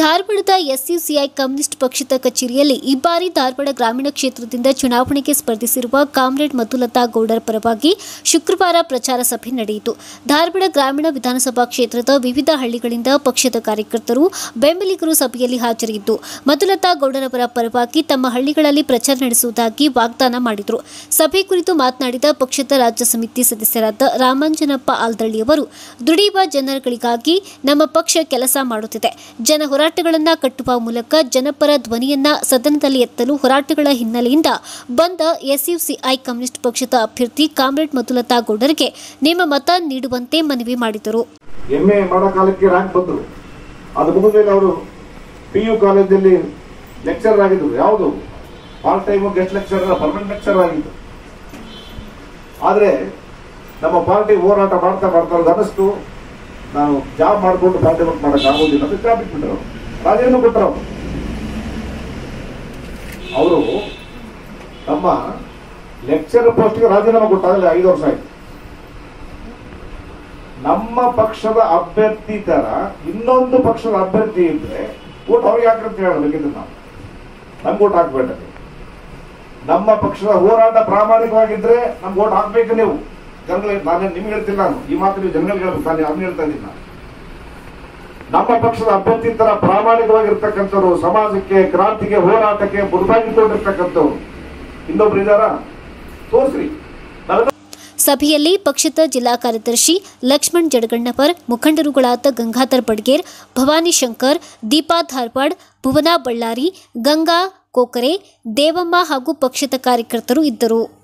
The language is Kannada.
ಧಾರವಾಡದ ಎಸ್ಯುಸಿಐ ಕಮ್ಯುನಿಸ್ಟ್ ಪಕ್ಷದ ಕಚೇರಿಯಲ್ಲಿ ಈ ಬಾರಿ ಧಾರವಾಡ ಗ್ರಾಮೀಣ ಕ್ಷೇತ್ರದಿಂದ ಚುನಾವಣೆಗೆ ಸ್ಪರ್ಧಿಸಿರುವ ಕಾಮ್ರೇಡ್ ಮಧುಲತಾ ಗೌಡರ ಪರವಾಗಿ ಶುಕ್ರವಾರ ಪ್ರಚಾರ ಸಭೆ ನಡೆಯಿತು ಧಾರವಾಡ ಗ್ರಾಮೀಣ ವಿಧಾನಸಭಾ ಕ್ಷೇತ್ರದ ವಿವಿಧ ಹಳ್ಳಿಗಳಿಂದ ಪಕ್ಷದ ಕಾರ್ಯಕರ್ತರು ಬೆಂಬಲಿಗರು ಸಭೆಯಲ್ಲಿ ಹಾಜರಿದ್ದು ಮಧುಲತಾ ಗೌಡರವರ ಪರವಾಗಿ ತಮ್ಮ ಹಳ್ಳಿಗಳಲ್ಲಿ ಪ್ರಚಾರ ನಡೆಸುವುದಾಗಿ ವಾಗ್ದಾನ ಮಾಡಿದರು ಸಭೆ ಕುರಿತು ಮಾತನಾಡಿದ ಪಕ್ಷದ ರಾಜ್ಯ ಸಮಿತಿ ಸದಸ್ಯರಾದ ರಾಮಾಂಜನಪ್ಪ ಆಲ್ದಳ್ಳಿಯವರು ದುಡಿಯುವ ಜನರುಗಳಿಗಾಗಿ ನಮ್ಮ ಪಕ್ಷ ಕೆಲಸ ಮಾಡುತ್ತಿದೆ ಜನ ಹೋರಾಟಗಳನ್ನ ಕಟ್ಟುವ ಮೂಲಕ ಜನಪರ ಧ್ವನಿಯನ್ನ ಸದನದಲ್ಲಿ ಎತ್ತಲು ಹೋರಾಟಗಳ ಹಿನ್ನೆಲೆಯಿಂದ ಬಂದ ಎಸ್ಯುಸಿಐ ಕಮ್ಯುನಿಸ್ಟ್ ಪಕ್ಷದ ಅಭ್ಯರ್ಥಿ ಕಾಮ್ರೇಡ್ ಮಧುಲತಾ ಗೌಡರಿಗೆ ನಿಮ್ಮ ಮತ ನೀಡುವಂತೆ ಮನವಿ ಮಾಡಿದರು ಎಂ ಎ ಮಾಡೋ ಕಾಲಕ್ಕೆ ರ್ಯಾಂಕ್ ಬಂದರು ಅದು ಮುಗಿದ ಮೇಲೆ ಅವರು ಪಿ ಯು ಕಾಲೇಜಲ್ಲಿ ಲೆಕ್ಚರರ್ ಆಗಿದ್ರು ಯಾವುದು part time guest lecturer permanent lecturer ಆಗಿದ್ದು ಆದರೆ ನಮ್ಮ ಪಾರ್ಟಿ ಹೋರಾಟ ಮಾಡ್ತಾ ಮಾಡ್ತಾ ಅವ್ರಿಗೆ ಅನ್ನಿಸ್ತು ನಾನು ಜಾಬ್ ಮಾಡಿಕೊಂಡು ಪಾರ್ಟಿ ವರ್ಕ್ ಮಾಡಕ್ ಆಗೋದಿಲ್ಲ ಅಂತ ಜಾಬ್ ಬಿಟ್ಬಿಟ್ರು ರಾಜೀನಾಮೆ ಕೊಟ್ಟರು ಅವರು ತಮ್ಮ ಲೆಕ್ಚರ್ ಪೋಸ್ಟ್ಗೆ ರಾಜೀನಾಮೆ ಕೊಟ್ಟಾಗಲೇ ಐದು ವರ್ಷ ಆಯ್ತು ನಮ್ಮ ಪಕ್ಷದ ಅಭ್ಯರ್ಥಿ ತರ ಇನ್ನೊಂದು ಪಕ್ಷದ ಅಭ್ಯರ್ಥಿ ಇದ್ರೆ ಓಟ್ ಅವ್ರಿಗೆ ಹಾಕಂತ ಹೇಳಬೇಕಿದ್ರೆ ನಾವು ನಮ್ಗೆ ಓಟ್ ಹಾಕ್ಬೇಡ ನಮ್ಮ ಪಕ್ಷದ ಹೋರಾಟ ಪ್ರಾಮಾಣಿಕವಾಗಿದ್ರೆ ನಮ್ಗೆ ಓಟ್ ಹಾಕ್ಬೇಕು ನೀವು ಜನಗಳಿಗೆ ನಾನು ನಿಮ್ಗೆ ಹೇಳ್ತಿಲ್ಲ ನಾನು ಈ ಮಾತು ನೀವು ಜನಗಳಿಗೆ ಹೇಳ್ಬೇಕು ನಾನು ಅವ್ನು ಹೇಳ್ತಾ ಇದ್ದೀನಿ ನಾನು ನಮ್ಮ ಪಕ್ಷದ ಅಭ್ಯರ್ಥಿ ತರ ಪ್ರಾಮಾಣಿಕವಾಗಿರ್ತಕ್ಕಂಥವ್ರು ಸಮಾಜಕ್ಕೆ ಕ್ರಾಂತಿಗೆ ಹೋರಾಟಕ್ಕೆ ಮುರುದಾಗಿಕೊಂಡಿರ್ತಕ್ಕಂಥವ್ರು ಇನ್ನೊಬ್ರು ಇದಾರ ತೋರ್ಸ್ರಿ ನಾವೆಲ್ಲ ಸಭೆಯಲ್ಲಿ ಪಕ್ಷದ ಜಿಲ್ಲಾ ಕಾರ್ಯದರ್ಶಿ ಲಕ್ಷ್ಮಣ್ ಜಡಗಣ್ಣಪರ್ ಮುಖಂಡರುಗಳಾದ ಗಂಗಾಧರ್ ಬಡ್ಗೇರ್ ಭವಾನಿ ಶಂಕರ್ ದೀಪಾ ಧಾರವಾಡ್ ಭುವನಾ ಬಳ್ಳಾರಿ ಗಂಗಾ ಕೋಕರೆ ದೇವಮ್ಮ ಹಾಗೂ ಪಕ್ಷದ ಕಾರ್ಯಕರ್ತರು ಇದ್ದರು